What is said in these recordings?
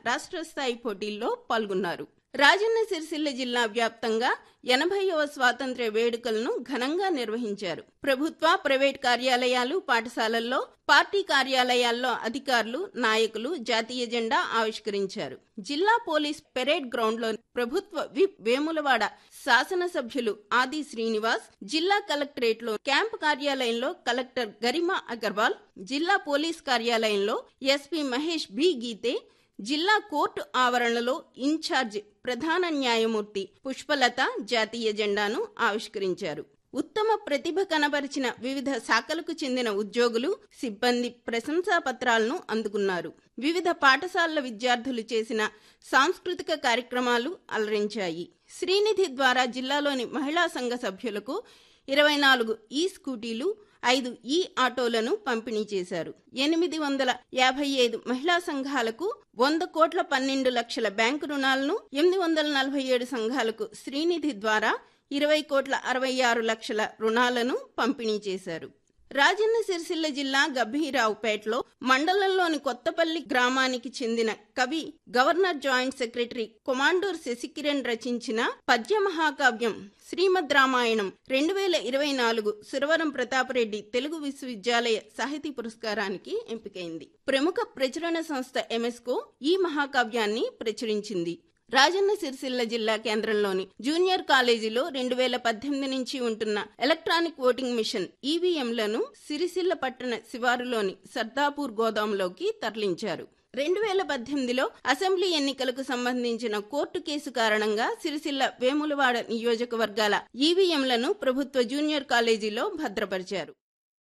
రాష్ట్ర స్థాయి పోటీల్లో పాల్గొన్నారు రాజన్న సిరిసిల్ల జిల్లా వ్యాప్తంగా ఎనభైవ స్వాతంత్ర్య వేడుకలను ఘనంగా నిర్వహించారు ప్రభుత్వ ప్రైవేట్ కార్యాలయాలు పాఠశాలల్లో పార్టీ కార్యాలయాల్లో అధికారులు నాయకులు జాతీయ జెండా ఆవిష్కరించారు జిల్లా పోలీస్ పెరేడ్ గ్రౌండ్లో ప్రభుత్వ విప్ వేములవాడ శాసనసభ్యులు ఆది శ్రీనివాస్ జిల్లా కలెక్టరేట్లో క్యాంప్ కార్యాలయంలో కలెక్టర్ గరిమా అగర్వాల్ జిల్లా పోలీస్ కార్యాలయంలో ఎస్పీ మహేష్ బి గీతే జిల్లా కోర్టు ఆవరణలో ఇన్ఛార్జ్ ప్రధాన న్యాయమూర్తి పుష్పలత జాతీయ జెండాను ఆవిష్కరించారు ఉత్తమ ప్రతిభ కనబరిచిన వివిధ శాఖలకు చెందిన ఉద్యోగులు సిబ్బంది ప్రశంసా పత్రాలను అందుకున్నారు వివిధ పాఠశాలల విద్యార్థులు చేసిన సాంస్కృతిక కార్యక్రమాలు అలరించాయి శ్రీనిధి ద్వారా జిల్లాలోని మహిళా సంఘ సభ్యులకు ఇరవై నాలుగు ఈ స్కూటీలు ఐదు ఈ ఆటోలను పంపిణీ చేశారు ఎనిమిది వందల యాభై ఐదు మహిళా సంఘాలకు వంద కోట్ల పన్నెండు లక్షల బ్యాంకు రుణాలను ఎనిమిది వందల నలభై ఏడు సంఘాలకు శ్రీనిధి ద్వారా ఇరవై కోట్ల అరవై ఆరు లక్షల రుణాలను పంపిణీ చేశారు రాజన్న సిరిసిల్ల జిల్లా గంభీరావుపేటలో మండలంలోని కొత్తపల్లి గ్రామానికి చెందిన కవి governor joint secretary Komandur Sasikiran రచించిన పద్య మహాకావ్యం శ్రీమద్ రామాయణం రెండు వేల ఇరవై నాలుగు సురవరం ప్రతాపరెడ్డి తెలుగు విశ్వవిద్యాలయ సాహితీ పురస్కారానికి ఎంపికైంది ప్రముఖ ప్రచురణ సంస్థ ఎంఎస్కో ఈ మహాకావ్యాన్ని ప్రచురించింది రాజన్న సిరిసిల్ల జిల్లా కేంద్రంలోని జూనియర్ కాలేజీలో రెండు వేల పద్దెనిమిది నుంచి ఉంటున్న ఎలక్ట్రానిక్ ఓటింగ్ మిషన్ ఈవీఎంలను సిరిసిల్ల పట్టణ శివారులోని సర్దాపూర్ గోదాంలోకి తరలించారు రెండు వేల పద్దెనిమిదిలో అసెంబ్లీ ఎన్నికలకు సంబంధించిన కోర్టు కేసు కారణంగా సిరిసిల్ల వేములవాడ నియోజకవర్గాల ఈవీఎంలను ప్రభుత్వ జూనియర్ కాలేజీలో భద్రపరిచారు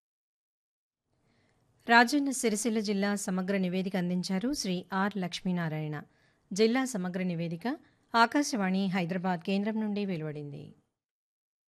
రాజన్న సిరిసిల్ల జిల్లా సమగ్ర నివేదిక అందించారు శ్రీ ఆర్ లక్ష్మీనారాయణ జిల్లా సమగ్ర నివేదిక ఆకాశవాణి హైదరాబాద్ కేంద్రం నుండి వెలువడింది